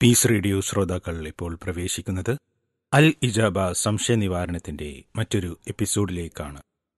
piece radio ശ്രോതാക്കൾ ഇപ്പോൾ പ്രവേശിക്കുന്നത് അൽ ഇജാബ സംശയ നിവാരണത്തിന്റെ മറ്റൊരു എപ്പിസോഡിലേക്കാണ്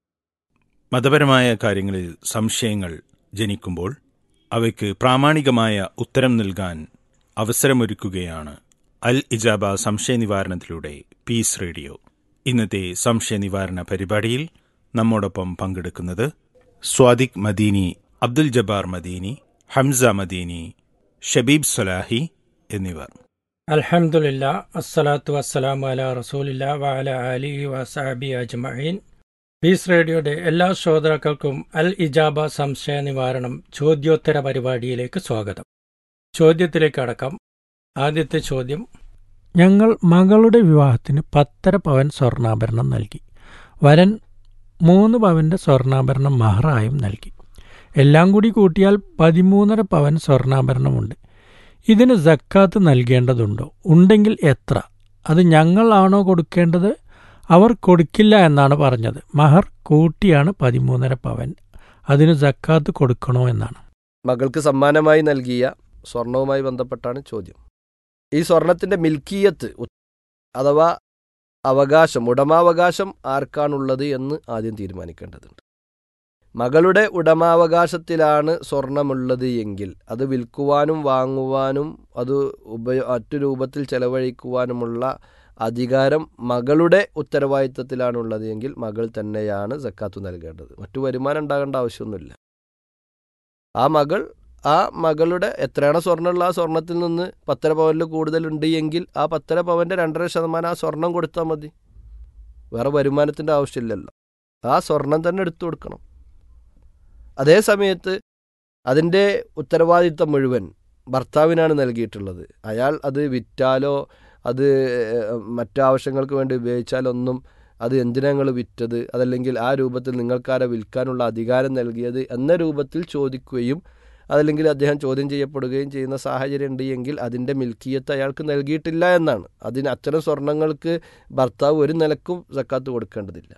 മതപരമായ കാര്യങ്ങളിൽ സംശയങ്ങൾ ജനിക്കുമ്പോൾ അവയ്ക്ക് പ്രാമാണികമായ ഉത്തരം നൽകാൻ അവസരമൊരുക്കുകയാണ് അൽ ഇജാബ സംശയ നിവാരണത്തിലൂടെ പീസ് റേഡിയോ ഇന്നത്തെ സംശയ നിവാരണ പരിപാടിയിൽ നമ്മോടൊപ്പം പങ്കെടുക്കുന്നത് സ്വാദിഖ് മദീനി അബ്ദുൽ ജബ്ബാർ മദീനി ഹംസ മദീനി ഷബീബ് സലാഹി എന്നിവർ അൽഹംദുലില്ല അസ്സലാത്തു വസ്സലാമു അല റസൂലില്ല വഅല അലിഹി വസാബി അജ്മഈൻ പീസ് റേഡിയോയുടെ എല്ലാ ശ്രോതാക്കൾക്കും അൽ ഇജാബ സംശയ നിവാരണം ചോദ്യോത്തര പരിപാടിയിലേക്ക് സ്വാഗതം ചോദ്യത്തിലേക്ക് അടക്കം ആദ്യത്തെ ചോദ്യം ഞങ്ങൾ മകളുടെ വിവാഹത്തിന് പത്തര പവൻ സ്വർണ്ണാഭരണം നൽകി വരൻ മൂന്ന് പവന്റെ സ്വർണ്ണാഭരണം മഹറായും നൽകി എല്ലാം കൂടി കൂട്ടിയാൽ പതിമൂന്നര പവൻ സ്വർണ്ണാഭരണമുണ്ട് ഇതിന് സക്കാത്ത് നൽകേണ്ടതുണ്ടോ ഉണ്ടെങ്കിൽ എത്ര അത് ഞങ്ങളാണോ കൊടുക്കേണ്ടത് അവർ കൊടുക്കില്ല എന്നാണ് പറഞ്ഞത് മഹർ കൂട്ടിയാണ് പതിമൂന്നര പവൻ അതിന് സക്കാത്ത് കൊടുക്കണോ എന്നാണ് മകൾക്ക് സമ്മാനമായി നൽകിയ സ്വർണവുമായി ബന്ധപ്പെട്ടാണ് ചോദ്യം ഈ സ്വർണത്തിന്റെ മിൽക്കിയത്ത് ഉ- അഥവാ അവകാശം ഉടമാവകാശം ആർക്കാണുള്ളത് എന്ന് ആദ്യം തീരുമാനിക്കേണ്ടതുണ്ട് മകളുടെ ഉടമാവകാശത്തിലാണ് സ്വർണമുള്ളത് എങ്കിൽ അത് വിൽക്കുവാനും വാങ്ങുവാനും അത് ഉപയോ മറ്റു രൂപത്തിൽ ചെലവഴിക്കുവാനുമുള്ള അധികാരം മകളുടെ ഉത്തരവാദിത്തത്തിലാണുള്ളത് എങ്കിൽ മകൾ തന്നെയാണ് സക്കാത്ത് നൽകേണ്ടത് മറ്റു വരുമാനം ഉണ്ടാകേണ്ട ആവശ്യമൊന്നുമില്ല ആ മകൾ ആ മകളുടെ എത്രയാണ് സ്വർണ്ണമുള്ള ആ സ്വർണത്തിൽ നിന്ന് പത്തര പവനിൽ കൂടുതലുണ്ട് എങ്കിൽ ആ പത്തര പവൻ്റെ രണ്ടര ശതമാനം ആ സ്വർണം കൊടുത്താൽ മതി വേറെ വരുമാനത്തിൻ്റെ ആവശ്യമില്ലല്ലോ ആ സ്വർണം തന്നെ എടുത്തു കൊടുക്കണം അതേ സമയത്ത് അതിൻ്റെ ഉത്തരവാദിത്തം മുഴുവൻ ഭർത്താവിനാണ് നൽകിയിട്ടുള്ളത് അയാൾ അത് വിറ്റാലോ അത് ഏഹ്, മറ്റാവശ്യങ്ങൾക്ക് വേണ്ടി ഉപയോഗിച്ചാലൊന്നും അത് എന്തിനാ നിങ്ങൾ വിറ്റത് അതല്ലെങ്കിൽ ആ രൂപത്തിൽ നിങ്ങൾക്കാരെ വിൽക്കാനുള്ള അധികാരം നൽകിയത് എന്ന രൂപത്തിൽ ചോദിക്കുകയും അതല്ലെങ്കിൽ അദ്ദേഹം ചോദ്യം ചെയ്യപ്പെടുകയും ചെയ്യുന്ന സാഹചര്യം ഉണ്ട് എങ്കിൽ അതിൻ്റെ മിൽക്കിയത്ത് അയാൾക്ക് നൽകിയിട്ടില്ല എന്നാണ് അതിന് അത്തരം സ്വർണങ്ങൾക്ക് ഭർത്താവ് ഒരു നിലക്കും സക്കാത്ത് കൊടുക്കേണ്ടതില്ല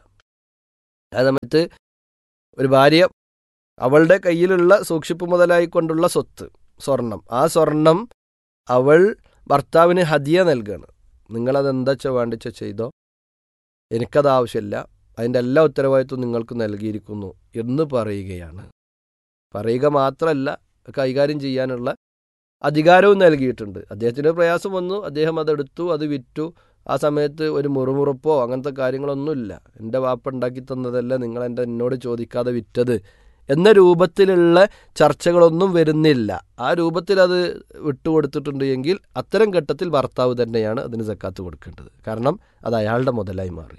ആ സമയത്ത് ഒരു ഭാര്യ അവളുടെ കയ്യിലുള്ള സൂക്ഷിപ്പ് മുതലായി കൊണ്ടുള്ള സ്വത്ത് സ്വർണം ആ സ്വർണം അവൾ ഭർത്താവിന് ഹദിയ നൽകുകയാണ് നിങ്ങളതെന്താ വെച്ചാൽ വേണ്ടിച്ച ചെയ്തോ എനിക്കത് ആവശ്യമില്ല അതിൻ്റെ എല്ലാ ഉത്തരവാദിത്വം നിങ്ങൾക്ക് നൽകിയിരിക്കുന്നു എന്ന് പറയുകയാണ് പറയുക മാത്രമല്ല കൈകാര്യം ചെയ്യാനുള്ള അധികാരവും നൽകിയിട്ടുണ്ട് അദ്ദേഹത്തിന് പ്രയാസം വന്നു അദ്ദേഹം അതെടുത്തു അത് വിറ്റു ആ സമയത്ത് ഒരു മുറുമുറുപ്പോ അങ്ങനത്തെ കാര്യങ്ങളൊന്നുമില്ല എൻ്റെ വാപ്പ ഉണ്ടാക്കി തന്നതല്ല നിങ്ങൾ എൻ്റെ എന്നോട് ചോദിക്കാതെ വിറ്റത് എന്ന രൂപത്തിലുള്ള ചർച്ചകളൊന്നും വരുന്നില്ല ആ രൂപത്തിൽ അത് വിട്ടുകൊടുത്തിട്ടുണ്ട് എങ്കിൽ അത്തരം ഘട്ടത്തിൽ ഭർത്താവ് തന്നെയാണ് അതിന് സക്കാത്ത് കൊടുക്കേണ്ടത് കാരണം അത് അയാളുടെ മുതലായി മാറി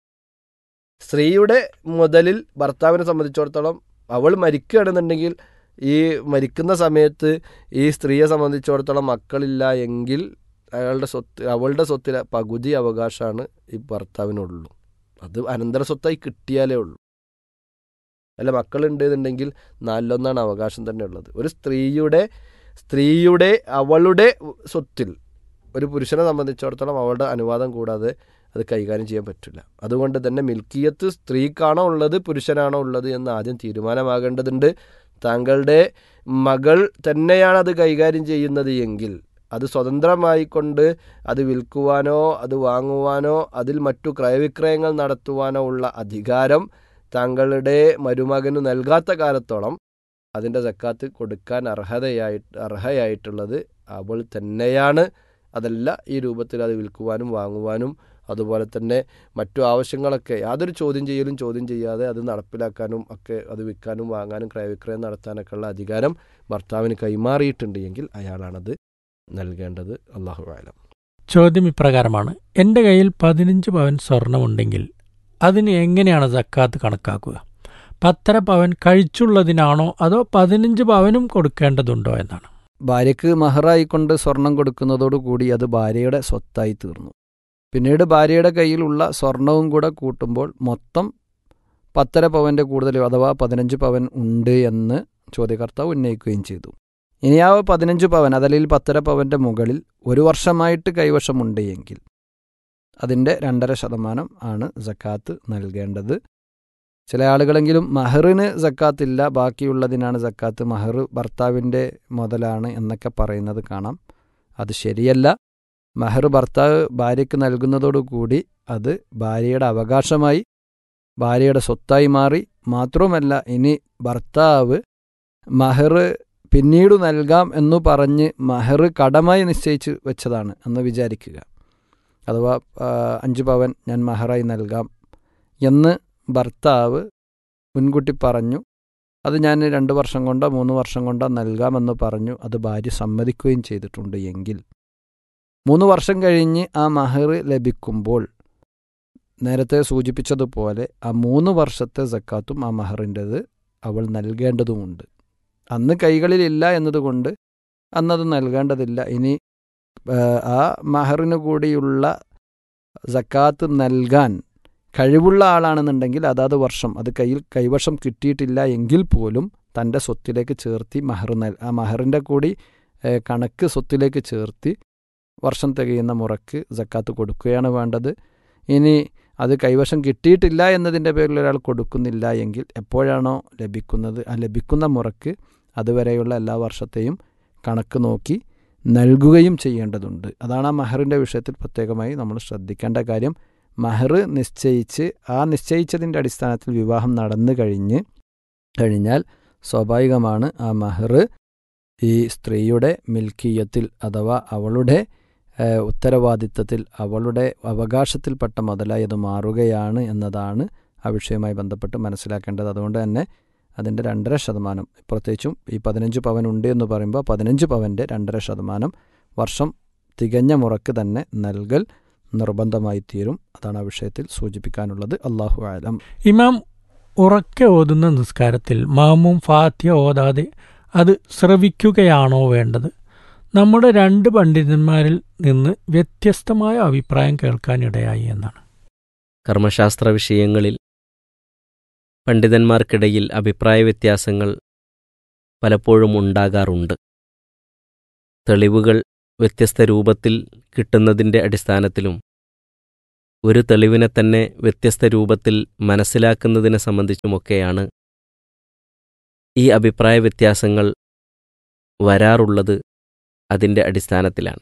സ്ത്രീയുടെ മുതലിൽ ഭർത്താവിനെ സംബന്ധിച്ചിടത്തോളം അവൾ മരിക്കുകയാണെന്നുണ്ടെങ്കിൽ ഈ മരിക്കുന്ന സമയത്ത് ഈ സ്ത്രീയെ സംബന്ധിച്ചിടത്തോളം മക്കളില്ല എങ്കിൽ അയാളുടെ സ്വത്ത് അവളുടെ സ്വത്തിലെ പകുതി അവകാശമാണ് ഈ ഭർത്താവിനുള്ളൂ അത് അനന്തര സ്വത്തായി കിട്ടിയാലേ ഉള്ളൂ അല്ല മക്കളുണ്ട് എന്നുണ്ടെങ്കിൽ നാലിലൊന്നാണ് അവകാശം തന്നെ ഉള്ളത് ഒരു സ്ത്രീയുടെ സ്ത്രീയുടെ അവളുടെ സ്വത്തിൽ ഒരു പുരുഷനെ സംബന്ധിച്ചിടത്തോളം അവളുടെ അനുവാദം കൂടാതെ അത് കൈകാര്യം ചെയ്യാൻ പറ്റില്ല അതുകൊണ്ട് തന്നെ മിൽക്കിയത്ത് സ്ത്രീക്കാണോ ഉള്ളത് പുരുഷനാണോ ഉള്ളത് എന്ന് ആദ്യം തീരുമാനമാകേണ്ടതുണ്ട് താങ്കളുടെ മകൾ തന്നെയാണ് അത് കൈകാര്യം ചെയ്യുന്നത് എങ്കിൽ അത് സ്വതന്ത്രമായി കൊണ്ട് അത് വിൽക്കുവാനോ അത് വാങ്ങുവാനോ അതിൽ മറ്റു ക്രയവിക്രയങ്ങൾ നടത്തുവാനോ ഉള്ള അധികാരം താങ്കളുടെ മരുമകന് നൽകാത്ത കാലത്തോളം അതിൻ്റെ സക്കാത്ത് കൊടുക്കാൻ അർഹതയായിട്ട് അർഹയായിട്ടുള്ളത് അവൾ തന്നെയാണ് അതല്ല ഈ രൂപത്തിൽ അത് വിൽക്കുവാനും വാങ്ങുവാനും അതുപോലെ തന്നെ മറ്റു ആവശ്യങ്ങളൊക്കെ യാതൊരു ചോദ്യം ചെയ്യലും ചോദ്യം ചെയ്യാതെ അത് നടപ്പിലാക്കാനും ഒക്കെ അത് വിൽക്കാനും വാങ്ങാനും ക്രയവിക്രയം നടത്താനൊക്കെ ഉള്ള അധികാരം ഭർത്താവിന് കൈമാറിയിട്ടുണ്ട് എങ്കിൽ അയാളാണത് നൽകേണ്ടത് അള്ളാഹു ആലം ചോദ്യം ഇപ്രകാരമാണ് എൻ്റെ കയ്യിൽ പതിനഞ്ച് പവൻ സ്വർണമുണ്ടെങ്കിൽ അതിന് എങ്ങനെയാണ് സക്കാത്ത് കണക്കാക്കുക പത്തര പവൻ കഴിച്ചുള്ളതിനാണോ അതോ പതിനഞ്ച് പവനും കൊടുക്കേണ്ടതുണ്ടോ എന്നാണ് ഭാര്യയ്ക്ക് മഹറായിക്കൊണ്ട് സ്വർണം കൊടുക്കുന്നതോടുകൂടി അത് ഭാര്യയുടെ സ്വത്തായി തീർന്നു പിന്നീട് ഭാര്യയുടെ കയ്യിലുള്ള സ്വർണവും കൂടെ കൂട്ടുമ്പോൾ മൊത്തം പത്തര പവൻ്റെ കൂടുതൽ അഥവാ പതിനഞ്ച് പവൻ ഉണ്ട് എന്ന് ചോദ്യകർത്താവ് ഉന്നയിക്കുകയും ചെയ്തു ഇനി ആ പതിനഞ്ച് പവൻ അതല്ലെങ്കിൽ പത്തര പവൻ്റെ മുകളിൽ ഒരു വർഷമായിട്ട് കൈവശമുണ്ട് എങ്കിൽ അതിൻ്റെ രണ്ടര ശതമാനം ആണ് സക്കാത്ത് നൽകേണ്ടത് ചില ആളുകളെങ്കിലും മഹറിന് സക്കാത്തില്ല ബാക്കിയുള്ളതിനാണ് സക്കാത്ത് മഹർ ഭർത്താവിൻ്റെ മുതലാണ് എന്നൊക്കെ പറയുന്നത് കാണാം അത് ശരിയല്ല മഹർ ഭർത്താവ് ഭാര്യയ്ക്ക് നൽകുന്നതോടുകൂടി അത് ഭാര്യയുടെ അവകാശമായി ഭാര്യയുടെ സ്വത്തായി മാറി മാത്രവുമല്ല ഇനി ഭർത്താവ് മഹർ പിന്നീട് നൽകാം എന്നു പറഞ്ഞ് മഹർ കടമായി നിശ്ചയിച്ച് വെച്ചതാണ് എന്ന് വിചാരിക്കുക അഥവാ ആ, അഞ്ച് പവൻ ഞാൻ മഹറായി നൽകാം എന്ന് ഭർത്താവ് മുൻകൂട്ടി പറഞ്ഞു അത് ഞാൻ രണ്ട് വർഷം കൊണ്ടോ മൂന്ന് വർഷം കൊണ്ടോ നൽകാമെന്ന് പറഞ്ഞു അത് ഭാര്യ സമ്മതിക്കുകയും ചെയ്തിട്ടുണ്ട് എങ്കിൽ മൂന്ന് വർഷം കഴിഞ്ഞ് ആ മഹർ ലഭിക്കുമ്പോൾ നേരത്തെ സൂചിപ്പിച്ചതുപോലെ ആ മൂന്ന് വർഷത്തെ സക്കാത്തും ആ മഹറിൻ്റെത് അവൾ നൽകേണ്ടതുമുണ്ട് അന്ന് കൈകളിലില്ല എന്നതുകൊണ്ട് അന്നത് നൽകേണ്ടതില്ല ഇനി ആ, ആ മഹറിന് കൂടിയുള്ള സക്കാത്ത് നൽകാൻ കഴിവുള്ള ആളാണെന്നുണ്ടെങ്കിൽ അതാത് വർഷം അത് കയ്യിൽ കൈവശം കിട്ടിയിട്ടില്ല എങ്കിൽ പോലും തൻ്റെ സ്വത്തിലേക്ക് ചേർത്തി മഹർ നൽ ആ മഹറിൻ്റെ കൂടി ഏ, കണക്ക് സ്വത്തിലേക്ക് ചേർത്തി വർഷം തികയുന്ന മുറക്ക് സക്കാത്ത് കൊടുക്കുകയാണ് വേണ്ടത് ഇനി അത് കൈവശം കിട്ടിയിട്ടില്ല എന്നതിൻ്റെ പേരിൽ ഒരാൾ കൊടുക്കുന്നില്ല എങ്കിൽ എപ്പോഴാണോ ലഭിക്കുന്നത് ആ ലഭിക്കുന്ന മുറക്ക് അതുവരെയുള്ള എല്ലാ വർഷത്തെയും കണക്ക് നോക്കി നൽകുകയും ചെയ്യേണ്ടതുണ്ട് അതാണ് ആ മഹറിൻ്റെ വിഷയത്തിൽ പ്രത്യേകമായി നമ്മൾ ശ്രദ്ധിക്കേണ്ട കാര്യം മഹർ നിശ്ചയിച്ച് ആ നിശ്ചയിച്ചതിൻ്റെ അടിസ്ഥാനത്തിൽ വിവാഹം നടന്നു കഴിഞ്ഞ് കഴിഞ്ഞാൽ സ്വാഭാവികമാണ് ആ മഹർ ഈ സ്ത്രീയുടെ മിൽക്കീയത്തിൽ അഥവാ അവളുടെ ഏഹ്, ഉത്തരവാദിത്തത്തിൽ അവളുടെ അവകാശത്തിൽപ്പെട്ട മുതലായി അത് മാറുകയാണ് എന്നതാണ് ആ വിഷയവുമായി ബന്ധപ്പെട്ട് മനസ്സിലാക്കേണ്ടത് അതുകൊണ്ട് തന്നെ അതിൻ്റെ രണ്ടര ശതമാനം പ്രത്യേകിച്ചും ഈ പതിനഞ്ച് പവൻ ഉണ്ട് എന്ന് പറയുമ്പോൾ പതിനഞ്ച് പവൻ്റെ രണ്ടര ശതമാനം വർഷം തികഞ്ഞ മുറക്ക് തന്നെ നൽകൽ നിർബന്ധമായി തീരും അതാണ് ആ വിഷയത്തിൽ സൂചിപ്പിക്കാനുള്ളത് അള്ളാഹു ആലം ഇമാം ഉറക്കെ ഓതുന്ന നിസ്കാരത്തിൽ മാമും ഫാത്തിയ ഓതാതെ അത് ശ്രവിക്കുകയാണോ വേണ്ടത് നമ്മുടെ രണ്ട് പണ്ഡിതന്മാരിൽ നിന്ന് വ്യത്യസ്തമായ അഭിപ്രായം കേൾക്കാനിടയായി എന്നാണ് കർമ്മശാസ്ത്ര വിഷയങ്ങളിൽ പണ്ഡിതന്മാർക്കിടയിൽ അഭിപ്രായ വ്യത്യാസങ്ങൾ പലപ്പോഴും ഉണ്ടാകാറുണ്ട് തെളിവുകൾ വ്യത്യസ്ത രൂപത്തിൽ കിട്ടുന്നതിൻ്റെ അടിസ്ഥാനത്തിലും ഒരു തെളിവിനെ തന്നെ വ്യത്യസ്ത രൂപത്തിൽ മനസ്സിലാക്കുന്നതിനെ സംബന്ധിച്ചുമൊക്കെയാണ് ഈ അഭിപ്രായ വ്യത്യാസങ്ങൾ വരാറുള്ളത് അതിൻ്റെ അടിസ്ഥാനത്തിലാണ്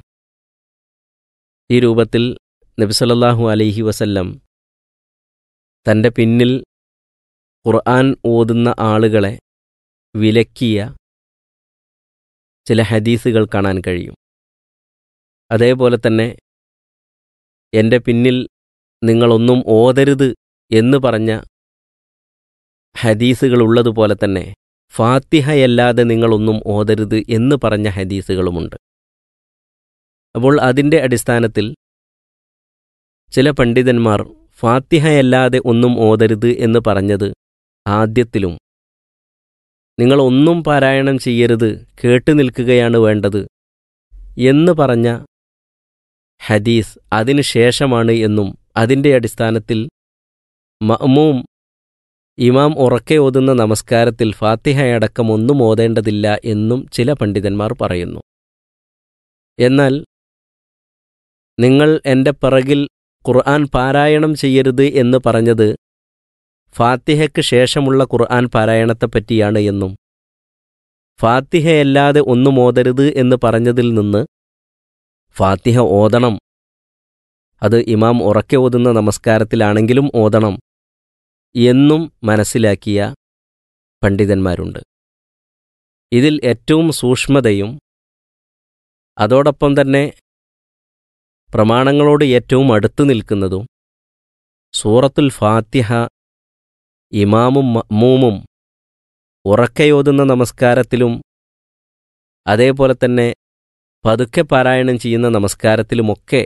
ഈ രൂപത്തിൽ നബിസലല്ലാഹു അലൈഹി വസല്ലം തൻ്റെ പിന്നിൽ ഖുർആൻ ഓതുന്ന ആളുകളെ വിലക്കിയ ചില ഹദീസുകൾ കാണാൻ കഴിയും അതേപോലെ തന്നെ എൻ്റെ പിന്നിൽ നിങ്ങളൊന്നും ഓതരുത് എന്ന് പറഞ്ഞ ഹദീസുകൾ ഉള്ളതുപോലെ തന്നെ ഫാത്തിഹയല്ലാതെ നിങ്ങളൊന്നും ഓതരുത് എന്ന് പറഞ്ഞ ഹദീസുകളുമുണ്ട് അപ്പോൾ അതിൻ്റെ അടിസ്ഥാനത്തിൽ ചില പണ്ഡിതന്മാർ ഫാത്തിഹയല്ലാതെ ഒന്നും ഓതരുത് എന്ന് പറഞ്ഞത് ആദ്യത്തിലും നിങ്ങൾ ഒന്നും പാരായണം ചെയ്യരുത് കേട്ടു നിൽക്കുകയാണ് വേണ്ടത് എന്ന് പറഞ്ഞ ഹദീസ് അതിനു ശേഷമാണ് എന്നും അതിൻ്റെ അടിസ്ഥാനത്തിൽ മഅ്മൂം ഇമാം ഉറക്കെ ഓതുന്ന നമസ്കാരത്തിൽ ഫാത്തിഹയടക്കം ഒന്നും ഓതേണ്ടതില്ല എന്നും ചില പണ്ഡിതന്മാർ പറയുന്നു എന്നാൽ നിങ്ങൾ എൻ്റെ പിറകിൽ ഖുർആൻ പാരായണം ചെയ്യരുത് എന്ന് പറഞ്ഞത് ഫാത്തിഹയ്ക്ക് ശേഷമുള്ള ഖുർആൻ പാരായണത്തെപ്പറ്റിയാണ് എന്നും ഫാത്തിഹയല്ലാതെ ഒന്നും ഓതരുത് എന്ന് പറഞ്ഞതിൽ നിന്ന് ഫാത്തിഹ ഓതണം അത് ഇമാം ഉറക്കെ ഓതുന്ന നമസ്കാരത്തിലാണെങ്കിലും ഓതണം എന്നും മനസ്സിലാക്കിയ പണ്ഡിതന്മാരുണ്ട് ഇതിൽ ഏറ്റവും സൂക്ഷ്മതയും അതോടൊപ്പം തന്നെ പ്രമാണങ്ങളോട് ഏറ്റവും അടുത്തു നിൽക്കുന്നതും സൂറത്തുൽ ഫാത്തിഹ ഇമാമും മഅ്മൂമും ഉറക്കയോതുന്ന നമസ്കാരത്തിലും അതേപോലെ തന്നെ പതുക്കെ പാരായണം ചെയ്യുന്ന നമസ്കാരത്തിലുമൊക്കെ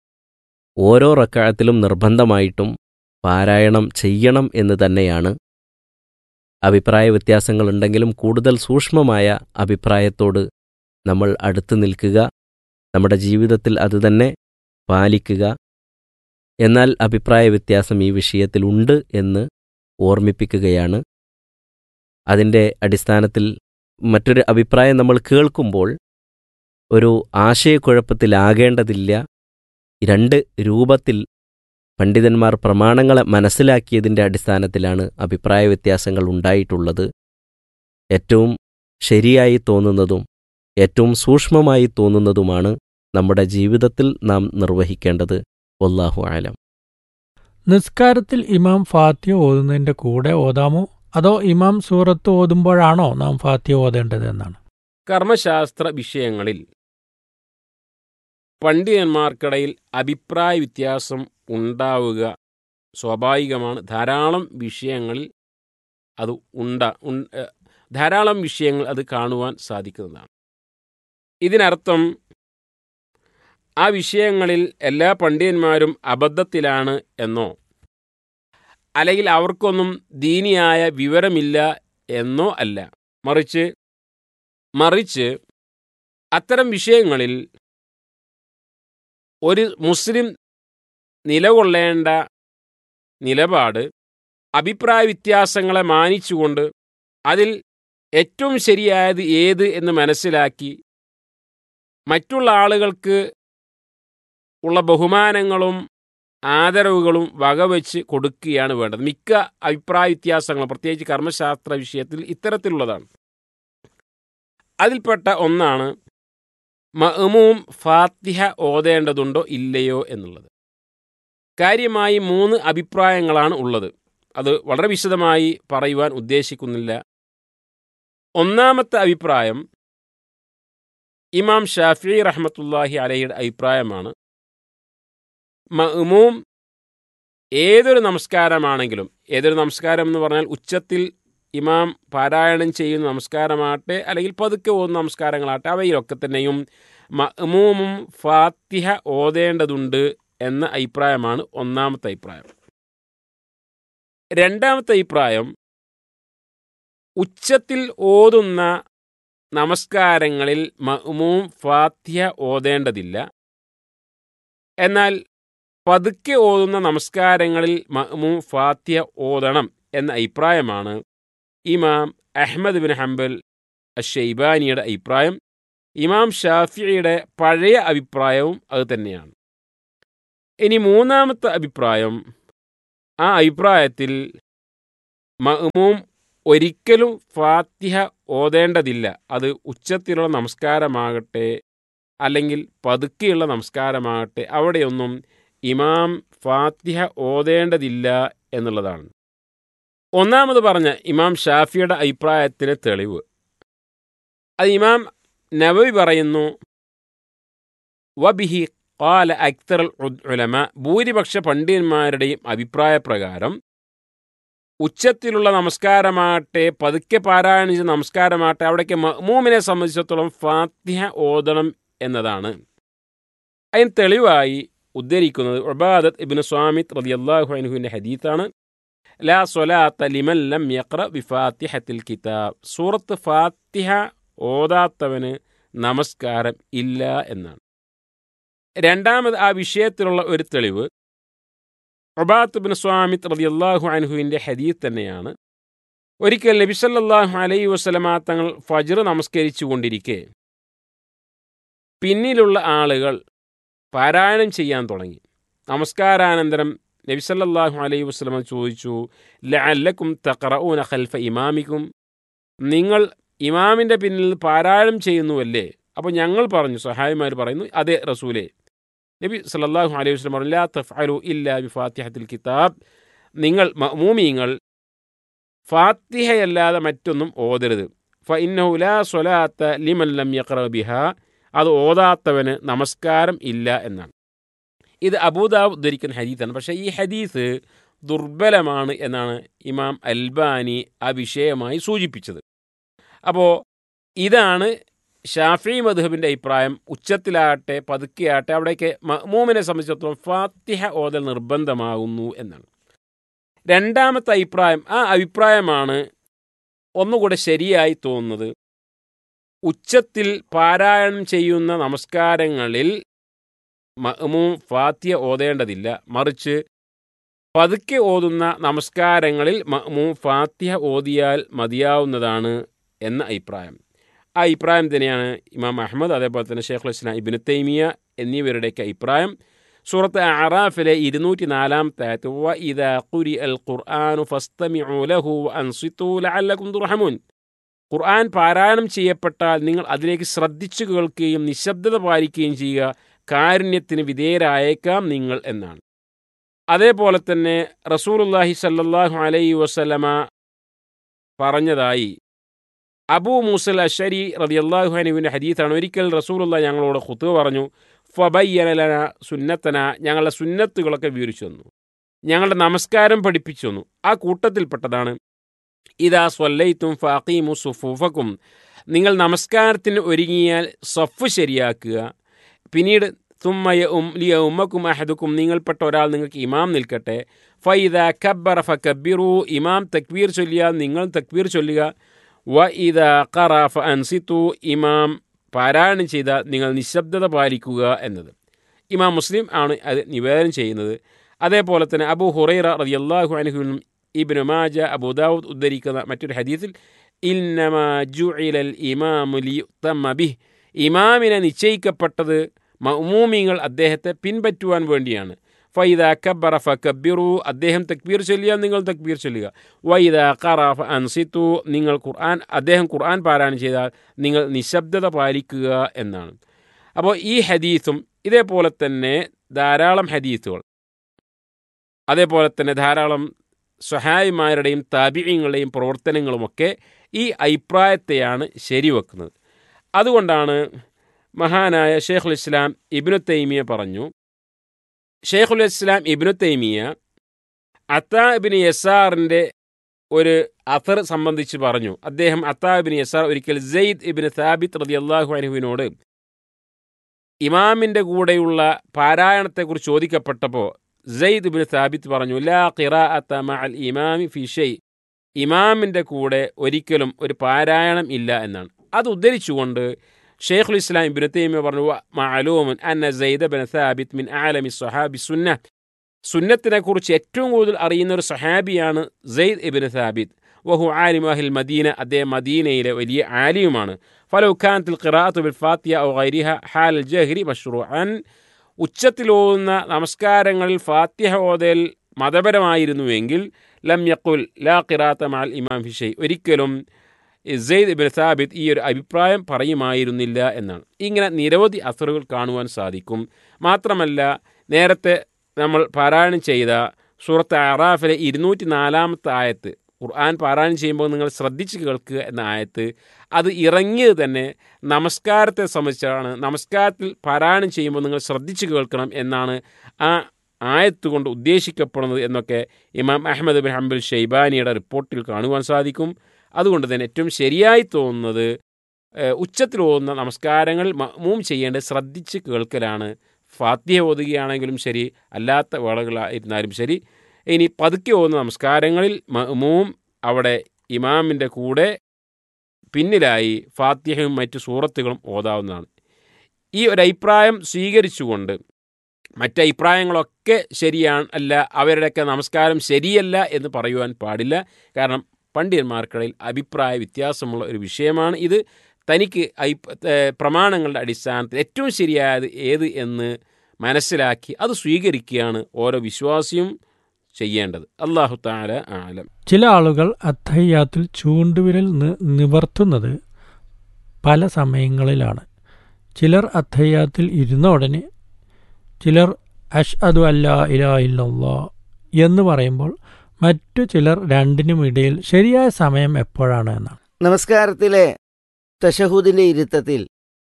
ഓരോ റക്കാഴത്തിലും നിർബന്ധമായിട്ടും പാരായണം ചെയ്യണം എന്ന് തന്നെയാണ് അഭിപ്രായ വ്യത്യാസങ്ങളുണ്ടെങ്കിലും കൂടുതൽ സൂക്ഷ്മമായ അഭിപ്രായത്തോട് നമ്മൾ അടുത്തു നിൽക്കുക നമ്മുടെ ജീവിതത്തിൽ അതുതന്നെ പാലിക്കുക എന്നാൽ അഭിപ്രായ വ്യത്യാസം ഈ വിഷയത്തിലുണ്ട് എന്ന് ഓർമ്മിപ്പിക്കുകയാണ് അതിൻ്റെ അടിസ്ഥാനത്തിൽ മറ്റൊരു അഭിപ്രായം നമ്മൾ കേൾക്കുമ്പോൾ ഒരു ആശയക്കുഴപ്പത്തിലാകേണ്ടതില്ല രണ്ട് രൂപത്തിൽ പണ്ഡിതന്മാർ പ്രമാണങ്ങളെ മനസ്സിലാക്കിയതിൻ്റെ അടിസ്ഥാനത്തിലാണ് അഭിപ്രായ വ്യത്യാസങ്ങൾ ഉണ്ടായിട്ടുള്ളത് ഏറ്റവും ശരിയായി തോന്നുന്നതും ഏറ്റവും സൂക്ഷ്മമായി തോന്നുന്നതുമാണ് നമ്മുടെ ജീവിതത്തിൽ നാം നിർവഹിക്കേണ്ടത് വല്ലാഹു ആലം നിസ്കാരത്തിൽ ഇമാം ഫാത്തിയ ഓതുന്നതിന്റെ കൂടെ ഓതാമോ അതോ ഇമാം സൂറത്ത് ഓതുമ്പോഴാണോ നാം ഫാത്തിയ ഓതേണ്ടത് എന്നാണ് കർമ്മശാസ്ത്ര വിഷയങ്ങളിൽ പണ്ഡിതന്മാർക്കിടയിൽ അഭിപ്രായ വ്യത്യാസം ഉണ്ടാവുക സ്വാഭാവികമാണ് ധാരാളം വിഷയങ്ങളിൽ അത് ഉണ്ട ഉൺ- ഏഹ് ധാരാളം വിഷയങ്ങൾ അത് കാണുവാൻ സാധിക്കുന്നതാണ് ഇതിനർത്ഥം ആ വിഷയങ്ങളിൽ എല്ലാ പണ്ഡിതന്മാരും അബദ്ധത്തിലാണ് എന്നോ അല്ലെങ്കിൽ അവർക്കൊന്നും ദീനിയായ വിവരമില്ല എന്നോ അല്ല മറിച്ച് മറിച്ച് അത്തരം വിഷയങ്ങളിൽ ഒരു മുസ്ലിം നിലകൊള്ളേണ്ട നിലപാട് അഭിപ്രായ വ്യത്യാസങ്ങളെ മാനിച്ചുകൊണ്ട് അതിൽ ഏറ്റവും ശരിയായത് ഏത് എന്ന് മനസ്സിലാക്കി മറ്റുള്ള ആളുകൾക്ക് ഉള്ള ബഹുമാനങ്ങളും ആദരവുകളും വകവെച്ച് കൊടുക്കുകയാണ് വേണ്ടത് മിക്ക അഭിപ്രായ വ്യത്യാസങ്ങളും പ്രത്യേകിച്ച് കർമ്മശാസ്ത്ര വിഷയത്തിൽ ഇത്തരത്തിലുള്ളതാണ് അതിൽപ്പെട്ട ഒന്നാണ് മഅ്മൂം ഫാത്തിഹ ഓതേണ്ടതുണ്ടോ ഇല്ലയോ എന്നുള്ളത് കാര്യമായി മൂന്ന് അഭിപ്രായങ്ങളാണ് ഉള്ളത് അത് വളരെ വിശദമായി പറയുവാൻ ഉദ്ദേശിക്കുന്നില്ല ഒന്നാമത്തെ അഭിപ്രായം ഇമാം ഷാഫി റഹ്മത്തുല്ലാഹി അലഹിയുടെ അഭിപ്രായമാണ് മഅ്മൂം ഏതൊരു നമസ്കാരമാണെങ്കിലും ഏതൊരു നമസ്കാരം എന്ന് പറഞ്ഞാൽ ഉച്ചത്തിൽ ഇമാം പാരായണം ചെയ്യുന്ന നമസ്കാരമാകട്ടെ അല്ലെങ്കിൽ പതുക്കെ ഓതുന്ന നമസ്കാരങ്ങളാകട്ടെ അവയിലൊക്കെ തന്നെയും മഅ്മൂമും ഫാത്തിഹ ഓതേണ്ടതുണ്ട് എന്ന അഭിപ്രായമാണ് ഒന്നാമത്തെ അഭിപ്രായം രണ്ടാമത്തെ അഭിപ്രായം ഉച്ചത്തിൽ ഓതുന്ന നമസ്കാരങ്ങളിൽ മഅ്മൂം ഫാത്തിഹ ഓതേണ്ടതില്ല എന്നാൽ പതുക്കെ ഓതുന്ന നമസ്കാരങ്ങളിൽ മഅ്മൂം ഫാത്തിഹ ഓതണം എന്ന അഭിപ്രായമാണ് ഇമാം അഹ്മദ് ബിൻ ഹംബൽ അഷൈബാനിയുടെ അഭിപ്രായം ഇമാം ഷാഫിയുടെ പഴയ അഭിപ്രായവും അത് തന്നെയാണ് ഇനി മൂന്നാമത്തെ അഭിപ്രായം ആ അഭിപ്രായത്തിൽ മഅ്മൂം ഒരിക്കലും ഫാത്തിഹ ഓതേണ്ടതില്ല അത് ഉച്ചത്തിലുള്ള നമസ്കാരമാകട്ടെ അല്ലെങ്കിൽ പതുക്കെയുള്ള നമസ്കാരമാകട്ടെ അവിടെയൊന്നും ഇമാം ഫാത്തിഹ ഓതേണ്ടതില്ല എന്നുള്ളതാണ് ഒന്നാമത് പറഞ്ഞ ഇമാം ഷാഫിയുടെ അഭിപ്രായത്തിന് തെളിവ് അത് ഇമാം നബവി പറയുന്നു വബിഹി ഖാല അക്തർ ഉലമ ഭൂരിപക്ഷ പണ്ഡിതന്മാരുടെയും അഭിപ്രായ പ്രകാരം ഉച്ചത്തിലുള്ള നമസ്കാരമാകട്ടെ പതുക്കെ പാരായണം ചെയ്ത നമസ്കാരമാകട്ടെ അവിടേക്ക് മഹ്മൂമിനെ സംബന്ധിച്ചിടത്തോളം ഫാത്തിഹ ഓതണം എന്നതാണ് അതിന് തെളിവായി ഉദ്ധരിക്കുന്നത് ഉബാദത്ത് ഇബിന് സ്വാമിത് റളിയല്ലാഹു അൻഹുവിൻ്റെ ഹദീത്താണ് ലാ സ്വലാത്ത ലിമൻ ലം യഖ്റ ബിഫാത്തിഹത്തിൽ കിതാബ് സൂറത്ത് ഫാത്തിഹ ഓതാത്തവന് നമസ്കാരം ഇല്ല എന്നാണ് രണ്ടാമത് ആ വിഷയത്തിലുള്ള ഒരു തെളിവ് ഉബാത്ത് ബിൻ സ്വാമിത് റളിയല്ലാഹു അൻഹുവിൻ്റെ ഹദീത്ത് തന്നെയാണ് ഒരിക്കൽ നബി സല്ലല്ലാഹു അലൈഹി വസല്ലമ തങ്ങൾ ഫജ്ർ നമസ്കരിച്ചു കൊണ്ടിരിക്കെ പിന്നിലുള്ള ആളുകൾ പാരായണം ചെയ്യാൻ തുടങ്ങി നമസ്കാരാനന്തരം നബി സല്ലല്ലാഹു അലൈഹി വസല്ലമ ചോദിച്ചു ലഅല്ലക്കും തഖറഊന ഖൽഫ ഇമാമിക്കും നിങ്ങൾ ഇമാമിൻ്റെ പിന്നിൽ പാരായണം ചെയ്യുന്നുവല്ലേ അപ്പോൾ ഞങ്ങൾ പറഞ്ഞു സഹായിമാർ പറയുന്നു അതെ റസൂലേ നബി സല്ലല്ലാഹു അലൈഹി വസല്ലം പറഞ്ഞു ലാ തഫ്അലു ഇല്ലാ ബിഫാത്തിഹത്തിൽ കിതാബ് നിങ്ങൾ മഅ്മൂമീങ്ങൾ ഫാത്തിഹയല്ലാതെ മറ്റൊന്നും ഓതരുത് ഫ ഇന്നഹു ലാ സ്വലാത്ത ലിമൻ ലം യഖറ ബിഹ അത് ഓതാത്തവന് നമസ്കാരം ഇല്ല എന്നാണ് ഇത് അബൂദാബ് ഉദ്ധരിക്കുന്ന ഹദീസാണ് പക്ഷേ ഈ ഹദീസ് ദുർബലമാണ് എന്നാണ് ഇമാം അൽബാനി ആ വിഷയമായി സൂചിപ്പിച്ചത് അപ്പോൾ ഇതാണ് ഷാഫി മധുഹബിൻ്റെ അഭിപ്രായം ഉച്ചത്തിലാകട്ടെ പതുക്കെയാകട്ടെ അവിടേക്ക് മഹ്മൂമിനെ സംബന്ധിച്ചിടത്തോളം ഫാത്തിഹ ഓതൽ നിർബന്ധമാകുന്നു എന്നാണ് രണ്ടാമത്തെ അഭിപ്രായം ആ അഭിപ്രായമാണ് ഒന്നുകൂടെ ശരിയായി തോന്നുന്നത് ഉച്ചത്തിൽ പാരായണം ചെയ്യുന്ന നമസ്കാരങ്ങളിൽ മഹ്മൂം ഫാത്തിഹ ഓതേണ്ടതില്ല മറിച്ച് പതുക്കെ ഓതുന്ന നമസ്കാരങ്ങളിൽ മഹ്മൂം ഫാത്തിഹ ഓതിയാൽ മതിയാവുന്നതാണ് എന്ന അഭിപ്രായം ആ അഭിപ്രായം തന്നെയാണ് ഇമാം അഹമ്മദ് അതേപോലെ തന്നെ ഷെയ്ഖുൽ ഇസ്ലാം ഇബിന് തൈമിയ എന്നിവരുടെയൊക്കെ അഭിപ്രായം സൂറത്ത് അറാഫിലെ ഇരുന്നൂറ്റി നാലാമത്തെ ആയത്ത് വ ഇദാ ഖുരി അൽ ഖുർആാനു ഫസ്തമിഉ ലഹു വ അൻസിതു ലഅല്ലകും തുർഹമൂൻ ഖുർആൻ പാരായണം ചെയ്യപ്പെട്ടാൽ നിങ്ങൾ അതിലേക്ക് ശ്രദ്ധിച്ചു കേൾക്കുകയും നിശബ്ദത പാലിക്കുകയും ചെയ്യുക കാരുണ്യത്തിന് വിധേയരായേക്കാം നിങ്ങൾ എന്നാണ് അതേപോലെ തന്നെ റസൂലുല്ലാഹി സല്ലല്ലാഹു അലൈഹി വസല്ലമ പറഞ്ഞതായി അബൂ മൂസൽ അഷരി റളിയല്ലാഹു അൻഹുവിൻ്റെ ഹദീത്താണ് ഒരിക്കൽ റസൂലുള്ള ഞങ്ങളോട് ഖുത്ബ പറഞ്ഞു ഫബയ്യനലന സുന്നത്തന ഞങ്ങളുടെ സുന്നത്തുകളൊക്കെ വിവരിച്ചു തന്നു ഞങ്ങളുടെ നമസ്കാരം പഠിപ്പിച്ചു തന്നു ആ കൂട്ടത്തിൽപ്പെട്ടതാണ് ഇതാ സ്വല്ലൈത്തും ഫാഖീമു സുഫൂഫക്കും നിങ്ങൾ നമസ്കാരത്തിന് ഒരുങ്ങിയാൽ സഫ് ശരിയാക്കുക പിന്നീട് തുമ്മയ ഉം ലിയ ഉമ്മക്കും അഹദുക്കും നിങ്ങൾപ്പെട്ട ഒരാൾ നിങ്ങൾക്ക് ഇമാം നിൽക്കട്ടെ ഫൈദ കബ്ബറ ഫ കബ്ബിറു ഇമാം തക്ബീർ ചൊല്ലിയാൽ നിങ്ങൾ തക്ബീർ ചൊല്ലുക വ ഇത ഖറ ഫ അൻസിത്തു ഇമാം പാരായണം ചെയ്ത നിങ്ങൾ നിശബ്ദത പാലിക്കുക എന്നത് ഇമാം മുസ്ലിം ആണ് അത് നിവേദനം ചെയ്യുന്നത് അതേപോലെ തന്നെ അബു ഹുറൈറ റളിയല്ലാഹു അൻഹുവിനും ഇബ്നു മാജ അബുദാവൂദ് ഉദ്ധരിക്കുന്ന മറ്റൊരു ഹദീസിൽ ഇന്നമാ ജുഇലൽ ഇമാമു ലിയുത്തമ്മ ബിഹ് ഇമാമിനെ നിശ്ചയിക്കപ്പെട്ടത് മഅ്മൂമിങ്ങൾ അദ്ദേഹത്തെ പിൻപറ്റുവാൻ വേണ്ടിയാണ് ഫൈദ കബ്ബറ ഫ കബ്ബിറു അദ്ദേഹം തക്ബീർ ചൊല്ലിയാൽ നിങ്ങൾ തക്ബീർ ചൊല്ലുക വൈദ ഖറ ഫ അൻസിത്തു നിങ്ങൾ ഖുർആൻ അദ്ദേഹം ഖുർആൻ പാരായണം ചെയ്താൽ നിങ്ങൾ നിശബ്ദത പാലിക്കുക എന്നാണ് അപ്പോൾ ഈ ഹദീസും ഇതേപോലെ തന്നെ ധാരാളം ഹദീസുകൾ അതേപോലെ തന്നെ ധാരാളം സഹായിമാരുടെയും താപിയങ്ങളുടെയും പ്രവർത്തനങ്ങളുമൊക്കെ ഈ അഭിപ്രായത്തെയാണ് ശരിവെക്കുന്നത് അതുകൊണ്ടാണ് മഹാനായ ഷെയ്ഖുൽ ഇസ്ലാം ഇബ്നു തൈമിയ പറഞ്ഞു ഷെയ്ഖുൽ ഇസ്ലാം ഇബ്നു തൈമിയ അത്താ ഇബിന് യസാറിൻ്റെ ഒരു അഥർ സംബന്ധിച്ച് പറഞ്ഞു അദ്ദേഹം അത്താ ഇബിന് യസാർ ഒരിക്കൽ സെയ്ദ് ഇബിന് സാബിത്ത് റതി അള്ളാഹു അനുഹുവിനോട് ഇമാമിൻ്റെ കൂടെയുള്ള പാരായണത്തെക്കുറിച്ച് ചോദിക്കപ്പെട്ടപ്പോൾ സെയ്ദ് ഇബിന് സാബിത്ത് പറഞ്ഞു ലാ ഖിറാഅത്ത മഅൽ ഇമാമി ഫി ഷൈ ഇമാമിൻ്റെ കൂടെ ഒരിക്കലും ഒരു പാരായണം ഇല്ല എന്നാണ് അത് ഉദ്ധരിച്ചുകൊണ്ട് ഷെയ്ഖുൽ ഇസ്ലാം ഇബ്നു തൈമിയ പറഞ്ഞു മഅലൂമുൻ അന്ന സെയ്ദ് ബിൻ സാബിത്ത് മിൻ ആലമി സ്വഹാബി സുന്ന സുന്നത്തിനെ കുറിച്ച് ഏറ്റവും കൂടുതൽ അറിയുന്ന ഒരു സഹാബിയാണ് സെയ്ദ് ഇബിൻ സാബിത്ത് വഹു ആലിം അഹിൽ മദീന അദ്ദേഹം മദീനയിലെ വലിയ ആലിയുമാണ് ഫലോ ഖാൻത്തിൽ ഖിറാഅത്തു ബിൽ ഫാത്തിയ ഔ ഗൈരിഹ ഹാൽ ജഹ്രി മഷ്റൂഅൻ ഉച്ചത്തിലോതുന്ന നമസ്കാരങ്ങളിൽ ഫാത്തിഹ ഓതൽ മതപരമായിരുന്നുവെങ്കിൽ ലം യക്കുൽ ലാ ഖിറാത്ത മാൽ ഇമാം ഫിഷൈ ഒരിക്കലും സെയ്ദ് ഇബിൻ സാബിത്ത് ഈ ഒരു അഭിപ്രായം പറയുമായിരുന്നില്ല എന്നാണ് ഇങ്ങനെ നിരവധി അസറുകൾ കാണുവാൻ സാധിക്കും മാത്രമല്ല നേരത്തെ നമ്മൾ പാരായണം ചെയ്ത സൂറത്ത് അറാഫിലെ ഇരുന്നൂറ്റി നാലാമത്തെ ആയത്ത് ഖുർആൻ പാരായണം ചെയ്യുമ്പോൾ നിങ്ങൾ ശ്രദ്ധിച്ച് കേൾക്കുക എന്ന ആയത്ത് അത് ഇറങ്ങിയത് തന്നെ നമസ്കാരത്തെ സംബന്ധിച്ചാണ് നമസ്കാരത്തിൽ പാരായണം ചെയ്യുമ്പോൾ നിങ്ങൾ ശ്രദ്ധിച്ച് കേൾക്കണം എന്നാണ് ആ ആയത്ത് കൊണ്ട് ഉദ്ദേശിക്കപ്പെടുന്നത് എന്നൊക്കെ ഇമാം അഹമ്മദ് ബിൻ ഹംബുൽ ഷെയ്ബാനിയുടെ റിപ്പോർട്ടിൽ കാണുവാൻ സാധിക്കും അതുകൊണ്ട് തന്നെ ഏറ്റവും ശരിയായി തോന്നുന്നത് ഉച്ചത്തിൽ ഓതുന്ന നമസ്കാരങ്ങൾ മൂം ചെയ്യേണ്ടത് ശ്രദ്ധിച്ച് കേൾക്കലാണ് ഫാത്തിഹ ഓതുകയാണെങ്കിലും ശരി അല്ലാത്ത വേളകളായിരുന്നാലും ശരി ഇനി പതുക്കെ ഓതുന്ന നമസ്കാരങ്ങളിൽ മൂം അവിടെ ഇമാമിൻ്റെ കൂടെ പിന്നിലായി ഫാത്തിഹയും മറ്റു സൂറത്തുകളും ഓതാവുന്നതാണ് ഈ ഒരു അഭിപ്രായം സ്വീകരിച്ചുകൊണ്ട് മറ്റ് അഭിപ്രായങ്ങളൊക്കെ ശരിയാണ് അല്ല അവരുടെയൊക്കെ നമസ്കാരം ശരിയല്ല എന്ന് പറയുവാൻ പാടില്ല കാരണം പണ്ഡിതന്മാർക്കിടയിൽ അഭിപ്രായ വ്യത്യാസമുള്ള ഒരു വിഷയമാണ് ഇത് തനിക്ക് പ്രമാണങ്ങളുടെ അടിസ്ഥാനത്തിൽ ഏറ്റവും ശരിയായത് ഏത് എന്ന് മനസ്സിലാക്കി അത് സ്വീകരിക്കുകയാണ് ഓരോ വിശ്വാസിയും ചെയ്യേണ്ടത് അള്ളാഹു താല ആലം ചില ആളുകൾ അത്തഹയ്യാത്തിൽ ചൂണ്ടുവിരൽ നിവർത്തുന്നത് പല സമയങ്ങളിലാണ് ചിലർ അത്തഹയ്യാത്തിൽ ഇരുന്ന ഉടനെ ചിലർ അഷ് അതു അല്ലാ ഇലാ ഇല്ലല്ലാ എന്ന് പറയുമ്പോൾ മറ്റു ചിലർ രണ്ടിനും ഇടയിൽ ശരിയായ സമയം എപ്പോഴാണ് എന്നാണ് നമസ്കാരത്തിലെ തഷഹൂദിന്റെ ഇരുത്തത്തിൽ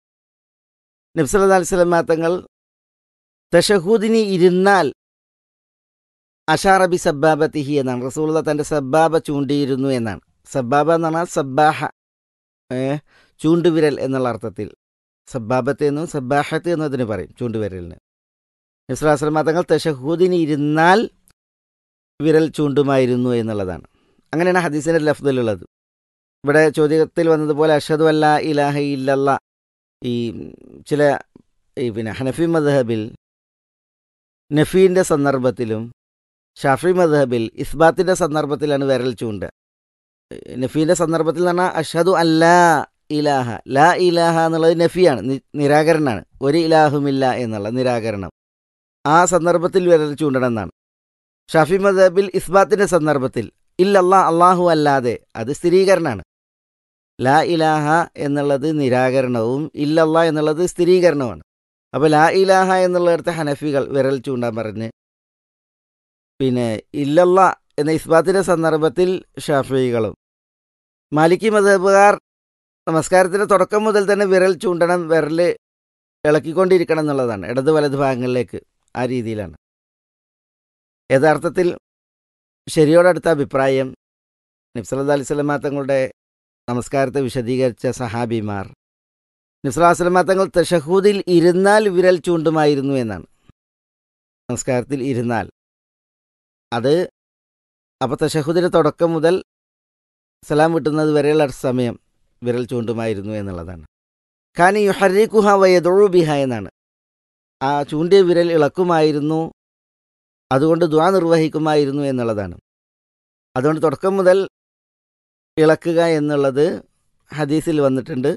നബ്സല്ലാ അലിസ്ലമാ തങ്ങൾ തഷഹൂദിന് ഇരുന്നാൽ അഷാറബി സബ്ബാബത്തിഹി എന്നാണ് റസൂള്ള തൻ്റെ സബ്ബാബ ചൂണ്ടിയിരുന്നു എന്നാണ് സബ്ബാബ എന്ന് പറഞ്ഞാൽ സബ്ബാഹ ചൂണ്ടുവിരൽ എന്നുള്ള അർത്ഥത്തിൽ സബ്ബാബത്ത് എന്നും സബ്ബാഹത്ത് എന്നതിന് പറയും ചൂണ്ടുവിരലിന് നബ്സലാസ്ലമാ തങ്ങൾ തഷഹൂദിന് ഇരുന്നാൽ വിരൽ ചൂണ്ടുമായിരുന്നു എന്നുള്ളതാണ് അങ്ങനെയാണ് ഹദീസിൻ്റെ ലഫ്ദിലുള്ളത് ഇവിടെ ചോദ്യത്തിൽ വന്നതുപോലെ അഷദു അല്ല ഇലാഹ ഇല്ലല്ല ഈ ചില ഈ പിന്നെ ഹനഫി മദ്ഹബിൽ നഫീൻ്റെ സന്ദർഭത്തിലും ഷാഫി മദ്ഹബിൽ ഇസ്ബാത്തിൻ്റെ സന്ദർഭത്തിലാണ് വിരൽ ചൂണ്ട് നഫീൻ്റെ സന്ദർഭത്തിൽ എന്ന് പറഞ്ഞാൽ അഷദു അല്ലാ ഇലാഹ ലാ ഇലാഹ എന്നുള്ളത് നഫിയാണ് നിരാകരണമാണ് ഒരു ഇലാഹുമില്ല എന്നുള്ള നിരാകരണം ആ സന്ദർഭത്തിൽ വിരൽ ചൂണ്ടണം എന്നാണ് ഷാഫി മദബിൽ ഇസ്ബാത്തിൻ്റെ സന്ദർഭത്തിൽ ഇല്ലല്ലാ അള്ളാഹു അല്ലാതെ അത് സ്ഥിരീകരണമാണ് ലാ ഇലാഹ എന്നുള്ളത് നിരാകരണവും ഇല്ലല്ല എന്നുള്ളത് സ്ഥിരീകരണവുമാണ് അപ്പോൾ ലാ ഇലാഹ എന്നുള്ളിടത്ത് ഹനഫികൾ വിരൽ ചൂണ്ടാൻ പറഞ്ഞ് പിന്നെ ഇല്ലല്ല എന്ന ഇസ്ബാത്തിൻ്റെ സന്ദർഭത്തിൽ ഷാഫികളും മാലിക്കി മതബുകാർ നമസ്കാരത്തിൻ്റെ തുടക്കം മുതൽ തന്നെ വിരൽ ചൂണ്ടണം വിരൽ ഇളക്കിക്കൊണ്ടിരിക്കണം എന്നുള്ളതാണ് ഇടത് വലത് ഭാഗങ്ങളിലേക്ക് ആ രീതിയിലാണ് യഥാർത്ഥത്തിൽ ശരിയോടടുത്ത അഭിപ്രായം നബ്സല്ലാ അലൈഹി സ്വലമാ തങ്ങളുടെ നമസ്കാരത്തെ വിശദീകരിച്ച സഹാബിമാർ നബ്സല്ലാ സ്വലമാ തങ്ങൾ തഷഹൂദിൽ ഇരുന്നാൽ വിരൽ ചൂണ്ടുമായിരുന്നു എന്നാണ് നമസ്കാരത്തിൽ ഇരുന്നാൽ അത് അപ്പോൾ തഷഹുദിൻ്റെ തുടക്കം മുതൽ സലാം വിട്ടുന്നത് വരെയുള്ള സമയം വിരൽ ചൂണ്ടുമായിരുന്നു എന്നുള്ളതാണ് ഖാനി യുഹറിഖുഹ വയദുബിഹ എന്നാണ് ആ ചൂണ്ടിയ വിരൽ ഇളക്കുമായിരുന്നു അതുകൊണ്ട് ദ്വാ നിർവഹിക്കുമായിരുന്നു എന്നുള്ളതാണ് അതുകൊണ്ട് തുടക്കം മുതൽ ഇളക്കുക എന്നുള്ളത് ഹദീസിൽ വന്നിട്ടുണ്ട്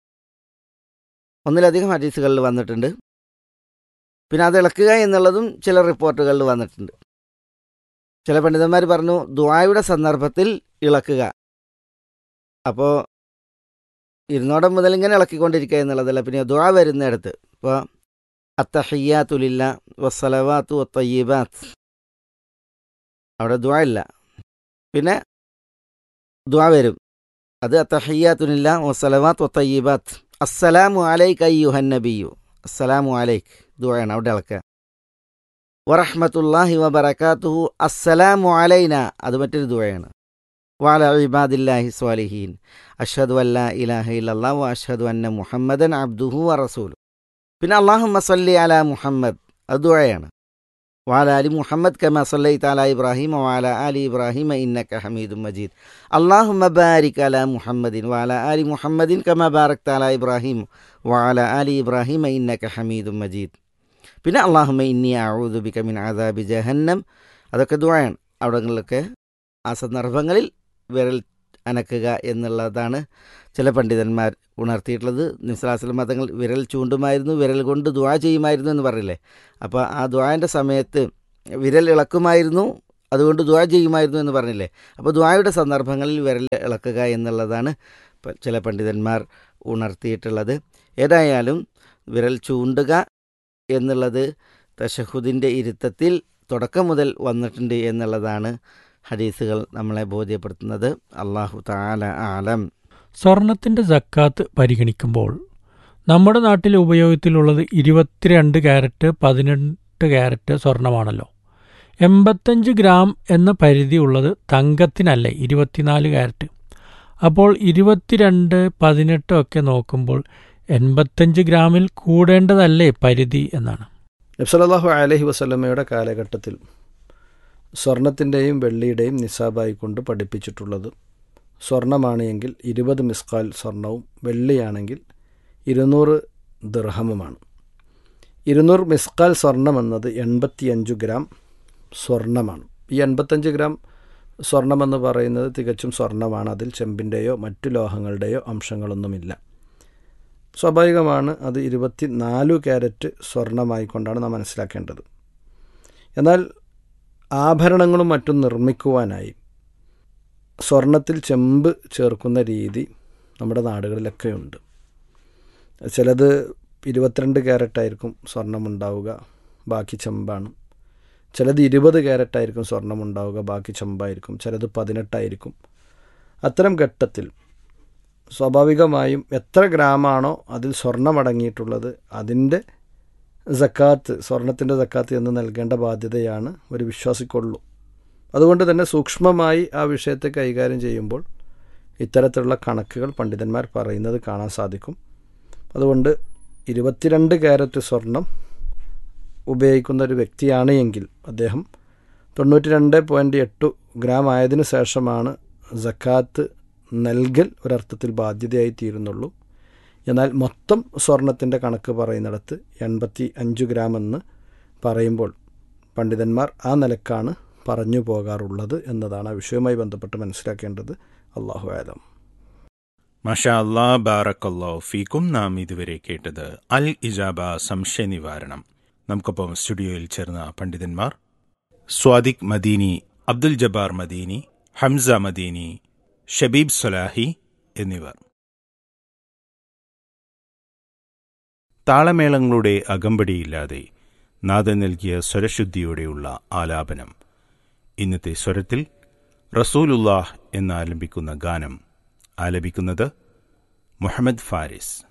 ഒന്നിലധികം ഹദീസുകളിൽ വന്നിട്ടുണ്ട് പിന്നെ അത് ഇളക്കുക എന്നുള്ളതും ചില റിപ്പോർട്ടുകളിൽ വന്നിട്ടുണ്ട് ചില പണ്ഡിതന്മാർ പറഞ്ഞു ദ്വായുടെ സന്ദർഭത്തിൽ ഇളക്കുക അപ്പോൾ ഇരുന്നോടം മുതൽ ഇങ്ങനെ ഇളക്കിക്കൊണ്ടിരിക്കുക എന്നുള്ളതല്ല പിന്നെ ദ്വാ വരുന്നിടത്ത് ഇപ്പോൾ അത്തഹയ്യാത്തുലില്ല വസ്സലവാത്തു വത്തയ്യബാത്ത് അവിടെ ദ്വാ ഇല്ല പിന്നെ ദ്വാ വരും അത് അത്തഹയ്യാത്തുനില്ല വസ്സലവാത്ത് വത്തയ്യബാത്ത് അസ്സലാമു അലൈക്ക് അയ്യുഹൻ നബിയു അസ്സലാമു അലൈക്ക് ദ്വായാണ് അവിടെ ഇളക്കുക വറഹ്മത്തുല്ലാഹി വബറകാതുഹു അസ്സലാമു അലൈന അത് മറ്റൊരു ദുആയാണ് വാല ഇബാദില്ലാഹി സ്വാലിഹീൻ അഷ്ഹദു അല്ലാ ഇലാഹ ഇല്ലല്ലാഹു അഷ്ഹദു അന്ന മുഹമ്മദൻ അബ്ദുഹു വറസൂലു പിന്നെ അള്ളാഹുമ്മ സല്ലി അലാ മുഹമ്മദ് അത് ദുആയാണ് വാല അലി മുഹമ്മദ് കമ സല്ലൈത അലാ ഇബ്രാഹിം വാല അലി ഇബ്രാഹിം ഇന്നക ഹമീദും മജീദ് അള്ളാഹുമ്മ ബാരിക് അലാ മുഹമ്മദിൻ വാല അലി മുഹമ്മദിൻ കമ ബാരക്ത അലാ ഇബ്രാഹിം വാല അലി ഇബ്രാഹിം ഇന്നക ഹമീദും മജീദ് പിന്നെ അള്ളാഹുമ ഇന്നി അഊദുബിക മിൻ ആദാബി ജഹന്നം അതൊക്കെ ദുആയാണ് അവിടങ്ങളിലൊക്കെ ആ സന്ദർഭങ്ങളിൽ വിരൽ അനക്കുക എന്നുള്ളതാണ് ചില പണ്ഡിതന്മാർ ഉണർത്തിയിട്ടുള്ളത് നിസ്ലാസ്ലം മതങ്ങൾ വിരൽ ചൂണ്ടുമായിരുന്നു വിരൽ കൊണ്ട് ദുആ ചെയ്യുമായിരുന്നു എന്ന് പറയില്ലേ അപ്പോൾ ആ ദുആൻ്റെ സമയത്ത് വിരൽ ഇളക്കുമായിരുന്നു അതുകൊണ്ട് ദുആ ചെയ്യുമായിരുന്നു എന്ന് പറഞ്ഞില്ലേ അപ്പോൾ ദുആയുടെ സന്ദർഭങ്ങളിൽ വിരൽ ഇളക്കുക എന്നുള്ളതാണ് പ- ചില പണ്ഡിതന്മാർ ഉണർത്തിയിട്ടുള്ളത് ഏതായാലും വിരൽ ചൂണ്ടുക എന്നുള്ളത് തഷഹുദിൻ്റെ ഇരുത്തത്തിൽ തുടക്കം മുതൽ വന്നിട്ടുണ്ട് എന്നുള്ളതാണ് ഹദീസുകൾ നമ്മളെ ബോധ്യപ്പെടുത്തുന്നത് അള്ളാഹു താല ആലം സ്വർണത്തിന്റെ ജക്കാത്ത് പരിഗണിക്കുമ്പോൾ നമ്മുടെ നാട്ടിൽ ഉപയോഗത്തിലുള്ളത് ഇരുപത്തിരണ്ട് ക്യാരറ്റ് പതിനെട്ട് ക്യാരറ്റ് സ്വർണമാണല്ലോ എൺപത്തഞ്ച് ഗ്രാം എന്ന പരിധി ഉള്ളത് തങ്കത്തിനല്ലേ ഇരുപത്തിനാല് ക്യാരറ്റ് അപ്പോൾ ഇരുപത്തിരണ്ട് പതിനെട്ട് ഒക്കെ നോക്കുമ്പോൾ എൺപത്തഞ്ച് ഗ്രാമിൽ കൂടേണ്ടതല്ലേ പരിധി എന്നാണ് നബ്സലാഹു അലഹി വസ്ലമയുടെ കാലഘട്ടത്തിൽ സ്വർണത്തിൻ്റെയും വെള്ളിയുടെയും നിസാബായി കൊണ്ട് പഠിപ്പിച്ചിട്ടുള്ളത് സ്വർണമാണ് എങ്കിൽ ഇരുപത് മിസ്കാൽ സ്വർണവും വെള്ളിയാണെങ്കിൽ ഇരുന്നൂറ് ദിർഹമുമാണ് ഇരുന്നൂറ് മിസ്കാൽ സ്വർണം എന്നത് എൺപത്തിയഞ്ച് ഗ്രാം സ്വർണമാണ് ഈ എൺപത്തഞ്ച് ഗ്രാം സ്വർണമെന്ന് പറയുന്നത് തികച്ചും സ്വർണമാണ് അതിൽ ചെമ്പിൻ്റെയോ മറ്റു ലോഹങ്ങളുടെയോ അംശങ്ങളൊന്നുമില്ല സ്വാഭാവികമാണ് അത് ഇരുപത്തി നാലു ക്യാരറ്റ് സ്വർണമായിക്കൊണ്ടാണ് നാം മനസ്സിലാക്കേണ്ടത് എന്നാൽ ആഭരണങ്ങളും മറ്റും നിർമ്മിക്കുവാനായി സ്വർണത്തിൽ ചെമ്പ് ചേർക്കുന്ന രീതി നമ്മുടെ നാടുകളിലൊക്കെ ഉണ്ട് ചിലത് ഇരുപത്തിരണ്ട് ക്യാരറ്റായിരിക്കും സ്വർണം ഉണ്ടാവുക ബാക്കി ചെമ്പാണ് ചിലത് ഇരുപത് ക്യാരറ്റായിരിക്കും സ്വർണം ഉണ്ടാവുക ബാക്കി ചെമ്പായിരിക്കും ചിലത് പതിനെട്ടായിരിക്കും അത്തരം ഘട്ടത്തിൽ സ്വാഭാവികമായും എത്ര ഗ്രാമാണോ അതിൽ സ്വർണ്ണമടങ്ങിയിട്ടുള്ളത് അതിൻ്റെ സക്കാത്ത് സ്വർണത്തിൻ്റെ സക്കാത്ത് എന്ന് നൽകേണ്ട ബാധ്യതയാണ് ഒരു വിശ്വാസിക്കുള്ളൂ അതുകൊണ്ട് തന്നെ സൂക്ഷ്മമായി ആ വിഷയത്തെ കൈകാര്യം ചെയ്യുമ്പോൾ ഇത്തരത്തിലുള്ള കണക്കുകൾ പണ്ഡിതന്മാർ പറയുന്നത് കാണാൻ സാധിക്കും അതുകൊണ്ട് ഇരുപത്തിരണ്ട് ക്യാരറ്റ് സ്വർണം ഉപയോഗിക്കുന്ന ഒരു വ്യക്തിയാണ് എങ്കിൽ അദ്ദേഹം തൊണ്ണൂറ്റി രണ്ട് പോയിൻറ്റ് എട്ട് ഗ്രാം ആയതിനു ശേഷമാണ് സക്കാത്ത് നൽകൽ ഒരർത്ഥത്തിൽ ബാധ്യതയായി തീരുന്നുള്ളൂ എന്നാൽ മൊത്തം സ്വർണത്തിൻ്റെ കണക്ക് പറയുന്നിടത്ത് എൺപത്തി അഞ്ച് ഗ്രാം എന്ന് പറയുമ്പോൾ പണ്ഡിതന്മാർ ആ നിലക്കാണ് പറഞ്ഞു പോകാറുള്ളത് എന്നതാണ് ആ വിഷയവുമായി ബന്ധപ്പെട്ട് മനസ്സിലാക്കേണ്ടത് അള്ളാഹു ആലം മഷാ അല്ലാ ബാറക്കല്ലോ ഫീക്കും നാം ഇതുവരെ കേട്ടത് അൽ ഇജാബ സംശയ നിവാരണം നമുക്കൊപ്പം സ്റ്റുഡിയോയിൽ ചേർന്ന പണ്ഡിതന്മാർ സ്വാദിഖ് മദീനി അബ്ദുൽ ജബ്ബാർ മദീനി ഹംസ മദീനി ഷബീബ് സൊലാഹി എന്നിവർ താളമേളങ്ങളുടെ അകമ്പടിയില്ലാതെ നാദൻ നൽകിയ സ്വരശുദ്ധിയോടെയുള്ള ആലാപനം ഇന്നത്തെ സ്വരത്തിൽ റസൂലുല്ലാഹ് എന്നാലപിക്കുന്ന ഗാനം ആലപിക്കുന്നത് മുഹമ്മദ് ഫാരിസ്